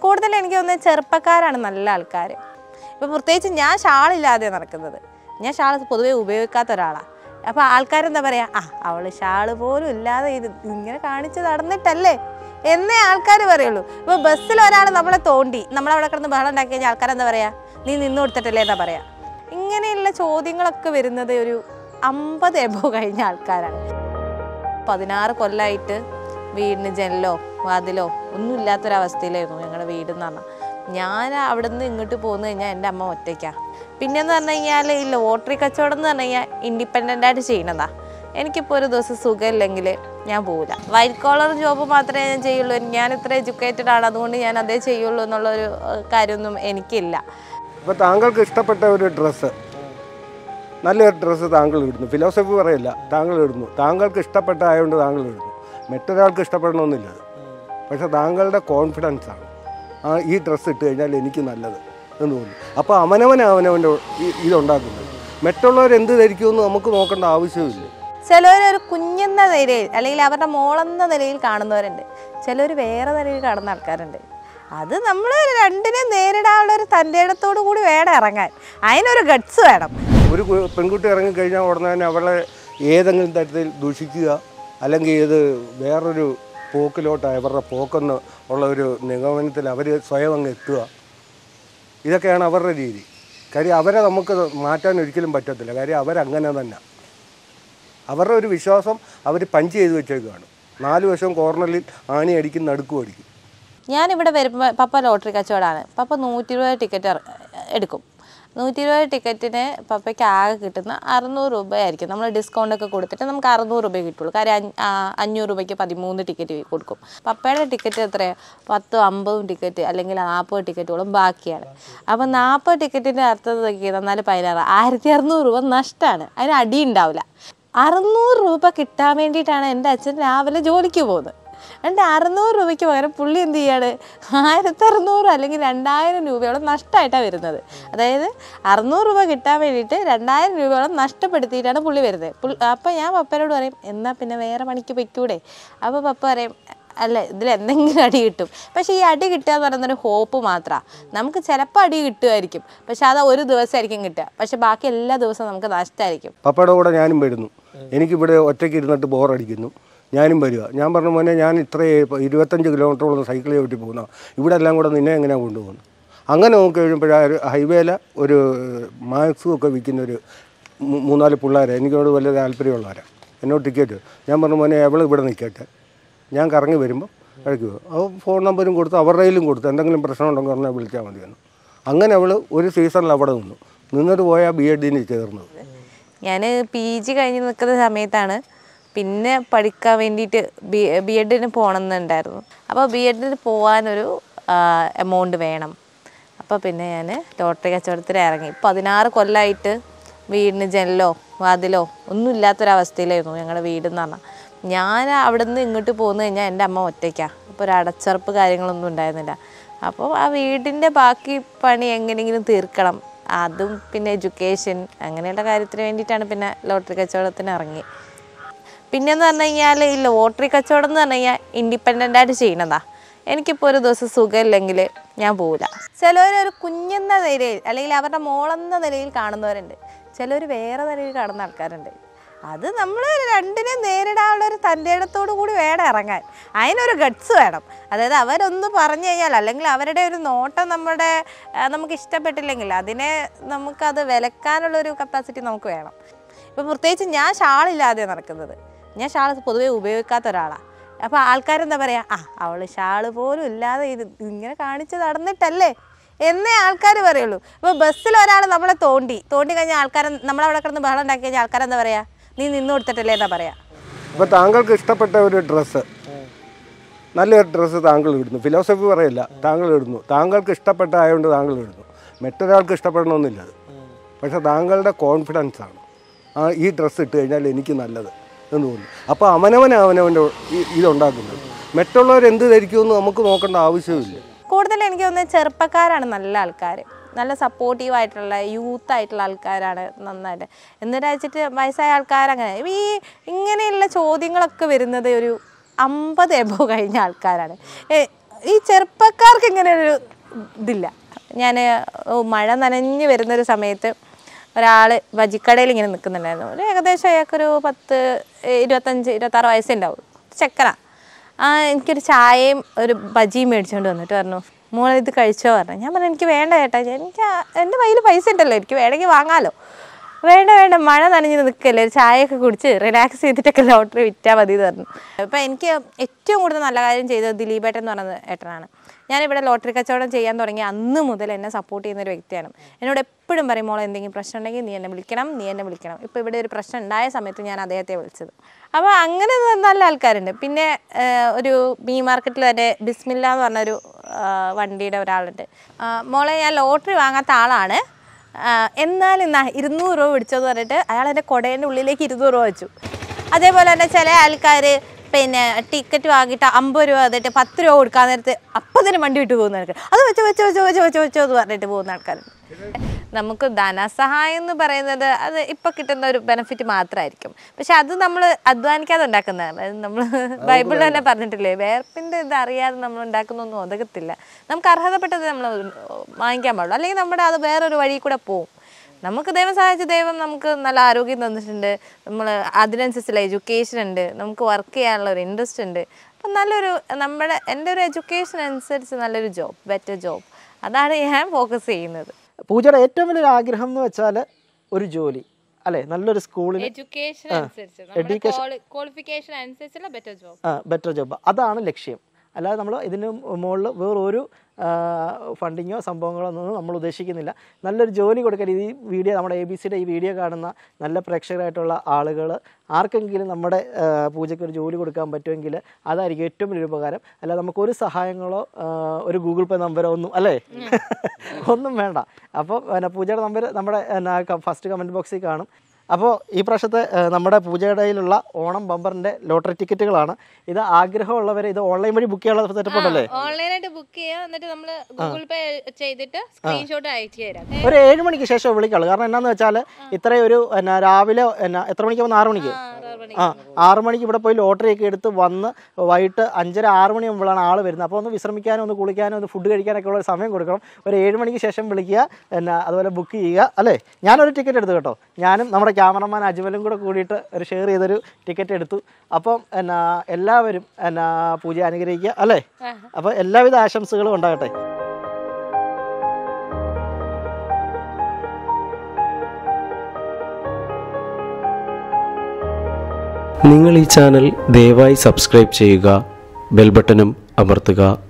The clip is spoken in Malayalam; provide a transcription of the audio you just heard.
കൂടുതൽ എനിക്ക് തോന്നുന്നത് ചെറുപ്പക്കാരാണ് നല്ല ആൾക്കാർ ഇപ്പം പ്രത്യേകിച്ച് ഞാൻ ഷാളില്ലാതെ നടക്കുന്നത് ഞാൻ ഷാൾ പൊതുവേ ഉപയോഗിക്കാത്ത ഒരാളാണ് അപ്പോൾ ആൾക്കാരെന്താ പറയുക ആ അവൾ ഷാള് പോലും ഇല്ലാതെ ഇത് ഇങ്ങനെ കാണിച്ച് നടന്നിട്ടല്ലേ എന്നേ ആൾക്കാർ പറയുള്ളൂ ഇപ്പോൾ ബസ്സിൽ ഒരാൾ നമ്മളെ തോണ്ടി നമ്മളവിടെ കിടന്ന് ബഹളം ഉണ്ടാക്കി കഴിഞ്ഞാൽ ആൾക്കാരെന്താ പറയുക നീ നിന്ന് കൊടുത്തിട്ടല്ലേ എന്നാ പറയാ ഇങ്ങനെയുള്ള ചോദ്യങ്ങളൊക്കെ വരുന്നത് ഒരു അമ്പത് എബോ കഴിഞ്ഞ ആൾക്കാരാണ് പതിനാറ് കൊല്ലമായിട്ട് വീടിന് ജനലോ വാതിലോ ഒന്നും ഇല്ലാത്തൊരവസ്ഥയിലായിരുന്നു ഞങ്ങളുടെ വീട് എന്ന് പറഞ്ഞാൽ ഞാൻ അവിടെ നിന്ന് ഇങ്ങോട്ട് പോന്നു കഴിഞ്ഞാൽ എൻ്റെ അമ്മ ഒറ്റയ്ക്കാണ് പിന്നെന്ന് പറഞ്ഞു കഴിഞ്ഞാൽ ഈ ലോട്ടറി കച്ചവടം എന്ന് പറഞ്ഞു കഴിഞ്ഞാൽ ഇൻഡിപെൻഡൻ്റ് ആയിട്ട് ചെയ്യണതാ എനിക്കിപ്പോൾ ഒരു ദിവസം സുഖമില്ലെങ്കിൽ ഞാൻ പോവില്ല വൈറ്റ് കോളർ ജോബ് മാത്രമേ ഞാൻ ചെയ്യുള്ളൂ ഞാൻ ഇത്ര എഡ്യൂക്കേറ്റഡ് ആണ് അതുകൊണ്ട് ഞാൻ അതേ ചെയ്യുള്ളൂ എന്നുള്ളൊരു ഏഹ്, കാര്യമൊന്നും എനിക്കില്ല അപ്പോൾ താങ്കൾക്ക് ഇഷ്ടപ്പെട്ട ഒരു ഡ്രസ്സ് നല്ലൊരു ഡ്രസ്സ് താങ്കൾ ഇടുന്നു ഫിലോസഫി പറയില്ല താങ്കൾ ഇടുന്നു താങ്കൾക്ക് ഇഷ്ടപ്പെട്ട ആയതുകൊണ്ട് താങ്കൾ ഇടുന്നു മറ്റൊരാൾക്ക് ഇഷ്ടപ്പെടണമെന്നില്ല അത് പക്ഷെ താങ്കളുടെ കോൺഫിഡൻസ് ആണ് ആ ഈ ഡ്രസ്സ് ഇട്ട് കഴിഞ്ഞാൽ എനിക്ക് നല്ലത് എന്ന് തോന്നുന്നു അപ്പോൾ അവനവൻ അവനവൻ്റെ ഈ- ഇതുണ്ടാക്കുന്നത് മറ്റുള്ളവർ എന്ത് ധരിക്കുമെന്ന് നമുക്ക് നോക്കേണ്ട ആവശ്യമില്ല ചിലവർ ഒരു കുഞ്ഞെന്ന നിലയിൽ അല്ലെങ്കിൽ അവരുടെ മോളെന്ന നിലയിൽ കാണുന്നവരുണ്ട് ചിലർ വേറെ നിലയിൽ കാണുന്ന ആൾക്കാരുണ്ട് അത് നമ്മൾ രണ്ടിനെ നേരിടാനുള്ള ഒരു തൻ്റെ ഇടത്തോടു കൂടി വേണം ഇറങ്ങാൻ അതിനൊരു ഗട്സ് വേണം ഒരു കു- പെൺകുട്ടി ഇറങ്ങിക്കഴിഞ്ഞാൽ ഉടനെ തന്നെ അവളെ ഏതെങ്കിലും തരത്തിൽ ദൂഷിക്കുക അല്ലെങ്കിൽ ഇത് വേറൊരു പോക്കിലോട്ട് അവരുടെ പോക്കെന്ന് ഉള്ള ഒരു നിഗമനത്തിൽ അവർ സ്വയം അങ്ങ് എത്തുക ഇതൊക്കെയാണ് അവരുടെ രീതി കാര്യം അവരെ നമുക്ക് മാറ്റാൻ ഒരിക്കലും പറ്റത്തില്ല കാര്യം അവരങ്ങനെ തന്നെ അവരുടെ ഒരു വിശ്വാസം അവർ പഞ്ച് ചെയ്ത് വെച്ചേക്കുകയാണ് നാല് വശവും കോർണറിൽ ആണി അടിക്കും നടുക്കും അടിക്കും ഞാനിവിടെ വരുമ്പോൾ പപ്പ ലോട്ടറി കച്ചവടമാണ് പപ്പ നൂറ്റി ഇരുപത് ടിക്കറ്റ് എടുക്കും നൂറ്റി ഇരുപത് ടിക്കറ്റിന് പപ്പയ്ക്ക് ആകെ കിട്ടുന്ന അറുന്നൂറ് രൂപയായിരിക്കും നമ്മൾ ഡിസ്കൗണ്ട് ഒക്കെ കൊടുത്തിട്ട് നമുക്ക് അറുന്നൂറ് രൂപയെ കിട്ടുള്ളൂ കാര്യം അഞ്ഞ- ആ, അഞ്ഞൂറ് രൂപയ്ക്ക് പതിമൂന്ന് ടിക്കറ്റ് കൊടുക്കും പപ്പയുടെ ടിക്കറ്റ് എത്രയാണ് പത്തും അമ്പതും ടിക്കറ്റ് അല്ലെങ്കിൽ നാൽപ്പത് ടിക്കറ്റോളം ബാക്കിയാണ് അപ്പം നാൽപ്പത് ടിക്കറ്റിൻ്റെ അർത്ഥം നോക്കി തന്നാൽ പതിനാറ് ആയിരത്തി അറുന്നൂറ് രൂപ നഷ്ടമാണ് അതിന് അടി ഉണ്ടാവില്ല അറുന്നൂറ് രൂപ കിട്ടാൻ വേണ്ടിയിട്ടാണ് എൻ്റെ അച്ഛൻ രാവിലെ ജോലിക്ക് പോകുന്നത് എന്നിട്ട് അറുന്നൂറ് രൂപയ്ക്ക് പകരം പുള്ളി എന്ത് ചെയ്യാണ് ആയിരത്തി അറുന്നൂറ് അല്ലെങ്കിൽ രണ്ടായിരം രൂപയോളം നഷ്ടമായിട്ടാണ് വരുന്നത് അതായത് അറുന്നൂറ് രൂപ കിട്ടാൻ വേണ്ടിയിട്ട് രണ്ടായിരം രൂപയോളം നഷ്ടപ്പെടുത്തിയിട്ടാണ് പുള്ളി വരുന്നത് പുള്ളി അപ്പോൾ ഞാൻ പപ്പനോട് പറയും എന്നാൽ പിന്നെ വേറെ പണിക്ക് പൊയ്ക്കൂടെ അപ്പോൾ പപ്പ പറയും അല്ല ഇതിൽ എന്തെങ്കിലും അടി കിട്ടും പക്ഷേ ഈ അടി കിട്ടുക എന്ന് പറയുന്നൊരു ഹോപ്പ് മാത്രമാണ് നമുക്ക് ചിലപ്പോൾ അടി കിട്ടുമായിരിക്കും പക്ഷെ അത് ഒരു ദിവസമായിരിക്കും കിട്ടുക പക്ഷെ ബാക്കി എല്ലാ ദിവസവും നമുക്ക് നഷ്ടമായിരിക്കും പപ്പയുടെ കൂടെ ഞാനും വരുന്നു എനിക്കിവിടെ ഒറ്റയ്ക്ക് ഇരുന്നിട്ട് ബോറടിക്കുന്നു ഞാനും വരിക ഞാൻ പറഞ്ഞ മോനെ ഞാൻ ഇത്ര ഇരുപത്തഞ്ച് കിലോമീറ്ററോളം സൈക്കിൾ ചവിട്ടി പോകുന്ന ഇവിടെ എല്ലാം കൂടെ നിന്നെ എങ്ങനെയാണ് കൊണ്ടുപോകുന്നത് അങ്ങനെ നോക്കി കഴിയുമ്പോഴാണ് ഹൈവേയിൽ ഒരു മാക്സും ഒക്കെ വിൽക്കുന്ന ഒരു മൂ- മൂന്നാല് പിള്ളേരെ എനിക്കോട് വലിയ താല്പര്യമുള്ളവരാണ് എന്നോട് ടിക്കറ്റ് ഞാൻ പറഞ്ഞു മോനെ എവൾ ഇവിടെ നിൽക്കട്ടെ ഞാൻ കറങ്ങി വരുമ്പോൾ കഴിക്ക് പോകും അപ്പോൾ ഫോൺ നമ്പരും കൊടുത്ത് അവരുടെ കയ്യിലും കൊടുത്തു എന്തെങ്കിലും പ്രശ്നം ഉണ്ടെങ്കിൽ പറഞ്ഞാൽ വിളിച്ചാൽ മതിയെന്ന് അങ്ങനെ അവൾ ഒരു സീസണിൽ അവിടെ നിന്നു നിന്നിട്ട് പോയാൽ ബി എഡിന് ചേർന്നത് ഞാൻ പി ജി കഴിഞ്ഞ് നിൽക്കുന്ന സമയത്താണ് പിന്നെ പഠിക്കാൻ വേണ്ടിയിട്ട് ബി ബി എഡിന് പോകണമെന്നുണ്ടായിരുന്നു അപ്പോൾ ബി എഡിന് പോകാനൊരു എമൗണ്ട് വേണം അപ്പോൾ പിന്നെ ഞാൻ ലോട്ടറി കച്ചവടത്തിൽ ഇറങ്ങി പതിനാറ് കൊല്ലമായിട്ട് വീടിന് ജനലോ വാതിലോ ഒന്നും ഇല്ലാത്തൊരവസ്ഥയിലായിരുന്നു ഞങ്ങളുടെ വീടെന്ന് പറഞ്ഞാൽ ഞാൻ അവിടെ നിന്ന് ഇങ്ങോട്ട് പോന്നു കഴിഞ്ഞാൽ എൻ്റെ അമ്മ ഒറ്റയ്ക്കാണ് അപ്പോൾ ഒരു അടച്ചുറപ്പ് കാര്യങ്ങളൊന്നും ഉണ്ടായിരുന്നില്ല അപ്പോൾ ആ വീടിൻ്റെ ബാക്കി പണി എങ്ങനെയെങ്കിലും തീർക്കണം അതും പിന്നെ എഡ്യൂക്കേഷൻ അങ്ങനെയുള്ള കാര്യത്തിന് വേണ്ടിയിട്ടാണ് പിന്നെ ലോട്ടറി കച്ചവടത്തിന് ഇറങ്ങി പിന്നെന്ന് പറഞ്ഞു കഴിഞ്ഞാൽ ഈ ലോട്ടറി കച്ചവടം എന്ന് പറഞ്ഞു കഴിഞ്ഞാൽ ഇൻഡിപെൻഡൻ്റ് ആയിട്ട് ചെയ്യണതാ എനിക്കിപ്പോൾ ഒരു ദിവസം സുഖമില്ലെങ്കിൽ ഞാൻ പോവില്ല ചിലവർ ഒരു കുഞ്ഞെന്ന നിലയിൽ അല്ലെങ്കിൽ അവരുടെ മോളെന്ന നിലയിൽ കാണുന്നവരുണ്ട് ചിലർ വേറെ നിലയിൽ കാണുന്ന ആൾക്കാരുണ്ട് അത് നമ്മൾ രണ്ടിനെ നേരിടാനുള്ള ഒരു തൻ്റെ ഇടത്തോടു കൂടി വേണം ഇറങ്ങാൻ അതിനൊരു ഗട്സ് വേണം അതായത് അവരൊന്ന് പറഞ്ഞു കഴിഞ്ഞാൽ അല്ലെങ്കിൽ അവരുടെ ഒരു നോട്ടം നമ്മുടെ ആ, നമുക്ക് ഇഷ്ടപ്പെട്ടില്ലെങ്കിൽ അതിനെ നമുക്കത് വിലക്കാനുള്ളൊരു കപ്പാസിറ്റി നമുക്ക് വേണം ഇപ്പം പ്രത്യേകിച്ച് ഞാൻ ഷാളില്ലാതെ നടക്കുന്നത് ഞാൻ ഷാൾ പൊതുവേ ഉപയോഗിക്കാത്ത ഒരാളാണ് അപ്പോൾ ആൾക്കാരെന്താ പറയുക ആ അവൾ ഷാള് പോലും ഇല്ലാതെ ഇത് ഇങ്ങനെ കാണിച്ച് നടന്നിട്ടല്ലേ എന്നേ ആൾക്കാർ പറയുള്ളൂ ഇപ്പോൾ ബസ്സിൽ ഒരാൾ നമ്മളെ തോണ്ടി തോണ്ടി കഴിഞ്ഞാൽ ആൾക്കാർ നമ്മളവിടെ കിടന്ന് ബഹളം ഉണ്ടാക്കി കഴിഞ്ഞാൽ ആൾക്കാരെന്താ പറയുക നീ നിന്ന് കൊടുത്തിട്ടല്ലേ എന്നാ പറയാ അപ്പോൾ താങ്കൾക്ക് ഇഷ്ടപ്പെട്ട ഒരു ഡ്രസ്സ് നല്ലൊരു ഡ്രസ്സ് താങ്കൾ ഇടുന്നു ഫിലോസഫി പറയില്ല താങ്കൾ ഇടുന്നു താങ്കൾക്ക് ഇഷ്ടപ്പെട്ട ആയതുകൊണ്ട് താങ്കൾ ഇടുന്നു മറ്റൊരാൾക്ക് ഇഷ്ടപ്പെടണമെന്നില്ല അത് പക്ഷെ താങ്കളുടെ കോൺഫിഡൻസ് ആണ് ആ ഈ ഡ്രസ്സ് ഇട്ട് കഴിഞ്ഞാൽ എനിക്ക് നല്ലത് എന്ന് തോന്നുന്നു അപ്പോൾ അവനവൻ അവനവൻ്റെ ഈ- ഇതുണ്ടാക്കുന്നത് മറ്റുള്ളവർ എന്ത് ധരിക്കുമെന്ന് നമുക്ക് നോക്കേണ്ട ആവശ്യമില്ല കൂടുതൽ എനിക്ക് തോന്നുന്നത് ചെറുപ്പക്കാരാണ് നല്ല ആൾക്കാർ നല്ല സപ്പോർട്ടീവ് ആയിട്ടുള്ള യൂത്ത് ആയിട്ടുള്ള ആൾക്കാരാണ് നന്നായിട്ട് എന്നിട്ട് വെച്ചിട്ട് വയസ്സായ ആൾക്കാരങ്ങനെ ഈ ഇങ്ങനെയുള്ള ചോദ്യങ്ങളൊക്കെ വരുന്നത് ഒരു അമ്പത് എബോ കഴിഞ്ഞ ആൾക്കാരാണ് ഏ, ഈ ചെറുപ്പക്കാർക്ക് ഇങ്ങനെ ഒരു ഇതില്ല ഞാൻ മഴ നനഞ്ഞ് വരുന്നൊരു സമയത്ത് ഒരാൾ വജിക്കടയിൽ ഇങ്ങനെ നിൽക്കുന്നുണ്ടായിരുന്നു ഒരു ഏകദേശം അയാൾക്കൊരു പത്ത് ഇരുപത്തഞ്ച് ഇരുപത്താറ് വയസ്സുണ്ടാവും ചെക്കനാ ആ എനിക്കൊരു ചായയും ഒരു ബജിയും മേടിച്ചുകൊണ്ട് വന്നിട്ട് പറഞ്ഞു മോളെ ഇത് കഴിച്ചോ പറഞ്ഞു ഞാൻ പറഞ്ഞു എനിക്ക് വേണ്ട ചേട്ടാ എനിക്ക് ആ- എൻ്റെ കയ്യിൽ പൈസ ഉണ്ടല്ലോ എനിക്ക് വേണമെങ്കിൽ വാങ്ങാമല്ലോ വേണ്ട വേണ്ട മഴ നനഞ്ഞ് നിൽക്കല്ലേ ഒരു ചായയൊക്കെ കുടിച്ച് റിലാക്സ് ചെയ്തിട്ടൊക്കെ ലോട്ടറി വിറ്റാൽ മതി എന്ന് പറഞ്ഞു അപ്പം എനിക്ക് ഏറ്റവും കൂടുതൽ നല്ല കാര്യം ചെയ്തത് ദിലീപേട്ടൻ എന്ന് പറയുന്നത് ഏട്ടനാണ് ഞാനിവിടെ ലോട്ടറി കച്ചവടം ചെയ്യാൻ തുടങ്ങി അന്ന് മുതൽ എന്നെ സപ്പോർട്ട് ചെയ്യുന്ന ഒരു വ്യക്തിയാണ് എന്നോട് എപ്പോഴും പറയും മോളെ എന്തെങ്കിലും പ്രശ്നം ഉണ്ടെങ്കിൽ നീ എന്നെ വിളിക്കണം നീ എന്നെ വിളിക്കണം ഇപ്പോൾ ഇവിടെ ഒരു പ്രശ്നം ഉണ്ടായ സമയത്ത് ഞാൻ അദ്ദേഹത്തെ വിളിച്ചത് അപ്പോൾ അങ്ങനെ ന- നല്ല ആൾക്കാരുണ്ട് പിന്നെ ആ, ഒരു മീ മാർക്കറ്റിൽ തന്നെ ബിസ്മില്ല എന്ന് പറഞ്ഞൊരു ആ, വണ്ടിയുടെ ഒരാളുണ്ട് ആ, മോളെ ഞാൻ ലോട്ടറി വാങ്ങാത്ത ആളാണ് ആ, എന്നാലും എന്നാ ഇരുന്നൂറ് രൂപ പിടിച്ചെന്ന് പറഞ്ഞിട്ട് അയാൾ എൻ്റെ കൊടേൻ്റെ ഉള്ളിലേക്ക് ഇരുന്നൂറ് രൂപ വെച്ചു അതേപോലെ തന്നെ ചില ആൾക്കാർ പിന്നെ ടിക്കറ്റ് വാങ്ങിയിട്ട് അമ്പത് രൂപ തന്നിട്ട് പത്ത് രൂപ കൊടുക്കാൻ നേരത്ത് അപ്പം തന്നെ വണ്ടി വിട്ട് പോകുന്ന ആൾക്കാർ അത് വെച്ചോ വെച്ചോ വെച്ചോ വെച്ചോ വെച്ചോ വെച്ചോ എന്ന് പറഞ്ഞിട്ട് പോകുന്ന ആൾക്കാരുണ്ട് നമുക്ക് ധനസഹായം എന്ന് പറയുന്നത് അത് ഇപ്പം കിട്ടുന്ന ഒരു ബെനിഫിറ്റ് മാത്രമായിരിക്കും പക്ഷെ അത് നമ്മൾ അധ്വാനിക്കാതെ ഉണ്ടാക്കുന്നതാണ് നമ്മൾ ബൈബിളിൽ തന്നെ പറഞ്ഞിട്ടില്ലേ വേർപ്പിൻ്റെ ഇത് അറിയാതെ നമ്മൾ ഉണ്ടാക്കുന്നൊന്നും ഒതുക്കത്തില്ല നമുക്ക് അർഹതപ്പെട്ടത് നമ്മൾ വാങ്ങിക്കാൻ പാടുള്ളൂ അല്ലെങ്കിൽ നമ്മുടെ അത് വേറൊരു വഴി കൂടെ പോവും നമുക്ക് ദൈവം സഹായിച്ച ദൈവം നമുക്ക് നല്ല ആരോഗ്യം തന്നിട്ടുണ്ട് നമ്മൾ അതിനനുസരിച്ചുള്ള എഡ്യൂക്കേഷൻ ഉണ്ട് നമുക്ക് വർക്ക് ചെയ്യാനുള്ള ഒരു ഇൻട്രസ്റ്റ് ഉണ്ട് അപ്പം നല്ലൊരു നമ്മുടെ എൻ്റെ ഒരു എഡ്യൂക്കേഷൻ അനുസരിച്ച് നല്ലൊരു ജോബ് ബെറ്റർ ജോബ് അതാണ് ഞാൻ ഫോക്കസ് ചെയ്യുന്നത് പൂജയുടെ ഏറ്റവും വലിയൊരു ആഗ്രഹം എന്ന് വെച്ചാൽ ഒരു ജോലി അല്ലെ നല്ലൊരു സ്കൂളിൽ എഡ്യൂക്കേഷൻ Education. ക്വാളിഫിക്കേഷൻ അനുസരിച്ചുള്ള ബെറ്റർ ജോബ് ബെറ്റർ ജോബ് അതാണ് ലക്ഷ്യം അല്ലാതെ നമ്മൾ ഇതിന് മുകളിൽ വേറൊരു ഫണ്ടിങ്ങോ സംഭവങ്ങളോ ഒന്നും നമ്മൾ ഉദ്ദേശിക്കുന്നില്ല നല്ലൊരു ജോലി കൊടുക്കാൻ ഈ വീഡിയോ നമ്മുടെ എ ബി സിയുടെ ഈ വീഡിയോ കാണുന്ന നല്ല പ്രേക്ഷകരായിട്ടുള്ള ആളുകൾ ആർക്കെങ്കിലും നമ്മുടെ ആ, പൂജയ്ക്ക് ഒരു ജോലി കൊടുക്കാൻ പറ്റുമെങ്കിൽ അതായിരിക്കും ഏറ്റവും വലിയ ഉപകാരം അല്ലാതെ നമുക്ക് ഒരു സഹായങ്ങളോ ആ, ഒരു ഗൂഗിൾ പേ നമ്പറോ ഒന്നും അല്ലേ ഒന്നും വേണ്ട അപ്പോൾ പിന്നെ പൂജയുടെ നമ്പർ നമ്മുടെ ഫസ്റ്റ് കമൻറ്റ് ബോക്സിൽ കാണും അപ്പോൾ ഈ പ്രാവശ്യത്തെ ആ, നമ്മുടെ പൂജയുടെയിലുള്ള ഓണം ബമ്പറിൻ്റെ ലോട്ടറി ടിക്കറ്റുകളാണ് ഇത് ആഗ്രഹമുള്ളവർ ഇത് ഓൺലൈൻ വഴി ബുക്ക് ചെയ്യാനുള്ള സെറ്റപ്പ് ഉണ്ടല്ലേ ഓൺലൈനായിട്ട് ബുക്ക് ചെയ്യാം എന്നിട്ട് നമ്മൾ ഗൂഗിൾ പേ ചെയ്തിട്ട് സ്ക്രീൻഷോട്ട് അയച്ചു തരാം ഒരു ഏഴ് മണിക്ക് ശേഷം വിളിക്കുള്ളൂ കാരണം എന്നാന്ന് വെച്ചാൽ ഇത്രയും ഒരു എന്നാ രാവിലെ എന്നാ എത്ര മണിക്ക് വന്ന് ആറ് മണിക്ക് ആ ആറ് മണിക്ക് ഇവിടെ പോയി ലോട്ടറി ഒക്കെ എടുത്ത് വന്ന് വൈകിട്ട് അഞ്ചര ആറ് മണി മുമ്പിലാണ് ആൾ വരുന്നത് അപ്പോൾ ഒന്ന് വിശ്രമിക്കാനോ ഒന്ന് കുളിക്കാനോ ഒന്ന് ഫുഡ് കഴിക്കാനൊക്കെ ഉള്ള ഒരു സമയം കൊടുക്കണം ഒരു ഏഴ് മണിക്ക് ശേഷം വിളിക്കുക എന്നാ അതുപോലെ ബുക്ക് ചെയ്യുക അല്ലേ ഞാനൊരു ടിക്കറ്റ് എടുത്തു കേട്ടോ ഞാനും നമ്മുടെ ക്യാമറമാൻ അജ്മലും കൂടെ കൂടിയിട്ട് ഒരു ഷെയർ ചെയ്തൊരു ടിക്കറ്റ് എടുത്തു അപ്പം എന്നാ എല്ലാവരും എന്നാ പൂജ അനുഗ്രഹിക്കുക അല്ലേ അപ്പോൾ എല്ലാവിധ ആശംസകളും ഉണ്ടാകട്ടെ നിങ്ങൾ ഈ ചാനൽ ദയവായി സബ്സ്ക്രൈബ് ചെയ്യുക ബെൽ ബട്ടണും അമർത്തുക